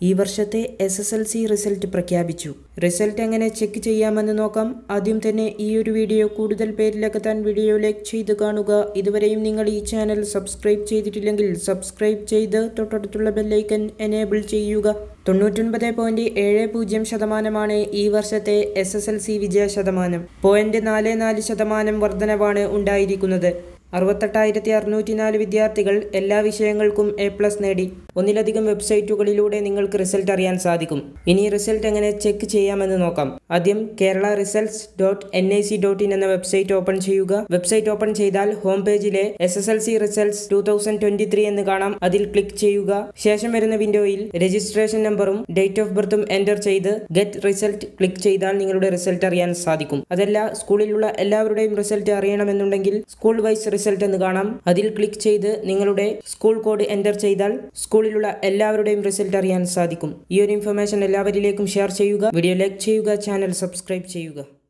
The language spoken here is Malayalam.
ഈ വർഷത്തെ S S L C result പ്രഖ്യാപിച്ചു റിസൾട്ട് എങ്ങനെ ചെക്ക് ചെയ്യാമെന്ന് നോക്കാം ആദ്യം തന്നെ ഈ ഒരു വീഡിയോ കൂടുതൽ പേരിലെത്താൻ വീഡിയോ ലൈക്ക് ചെയ്ത് കാണുക ഇതുവരെയും നിങ്ങൾ ഈ ചാനൽ സബ്സ്ക്രൈബ് ചെയ്തിട്ടില്ലെങ്കിൽ സബ്സ്ക്രൈബ് ചെയ്ത് തൊട്ടടുത്തുള്ള ബെല്ലൈക്കൻ എനേബിൾ ചെയ്യുക തൊണ്ണൂറ്റൊൻപത് പോയിന്റ് ഏഴ് പൂജ്യം ശതമാനമാണ് ഈ വർഷത്തെ എസ് എസ് എൽ സി വിജയ ശതമാനം പോയിന്റ് നാല് നാല് ശതമാനം വർധനവാണ് ഉണ്ടായിരിക്കുന്നത് അറുപത്തെട്ടായിരത്തി അറുന്നൂറ്റി നാല് വിദ്യാർത്ഥികൾ എല്ലാ വിഷയങ്ങൾക്കും എ പ്ലസ് നേടി ഒന്നിലധികം വെബ്സൈറ്റുകളിലൂടെ നിങ്ങൾക്ക് റിസൾട്ട് അറിയാൻ സാധിക്കും ഇനി റിസൾട്ട് എങ്ങനെ ചെക്ക് ചെയ്യാമെന്ന് നോക്കാം ആദ്യം Kerala results dot N I C dot in എന്ന വെബ്സൈറ്റ് ഓപ്പൺ ചെയ്യുക വെബ്സൈറ്റ് ഓപ്പൺ ചെയ്താൽ ഹോം പേജിലെ S S L C results two thousand twenty three എന്ന് കാണാം അതിൽ ക്ലിക്ക് ചെയ്യുക ശേഷം വരുന്ന വിൻഡോയിൽ രജിസ്ട്രേഷൻ നമ്പറും ഡേറ്റ് ഓഫ് ബർത്തും എൻ്റർ ചെയ്ത് ഗെറ്റ് റിസൾട്ട് ക്ലിക്ക് ചെയ്താൽ നിങ്ങളുടെ റിസൾട്ട് അറിയാൻ സാധിക്കും അതല്ല സ്കൂളിലുള്ള എല്ലാവരുടെയും റിസൾട്ട് അറിയണമെന്നുണ്ടെങ്കിൽ സ്കൂൾ വൈസ് റിസൾട്ട് എന്ന് കാണാം അതിൽ ക്ലിക്ക് ചെയ്ത് നിങ്ങളുടെ സ്കൂൾ കോഡ് എൻ്റർ ചെയ്താൽ സ്കൂളിലുള്ള എല്ലാവരുടെയും റിസൾട്ട് അറിയാൻ സാധിക്കും ഈ ഒരു ഇൻഫർമേഷൻ എല്ലാവരിലേക്കും ഷെയർ ചെയ്യുക വീഡിയോ ലൈക്ക് ചെയ്യുക ചാനൽ സബ്സ്ക്രൈബ് ചെയ്യുക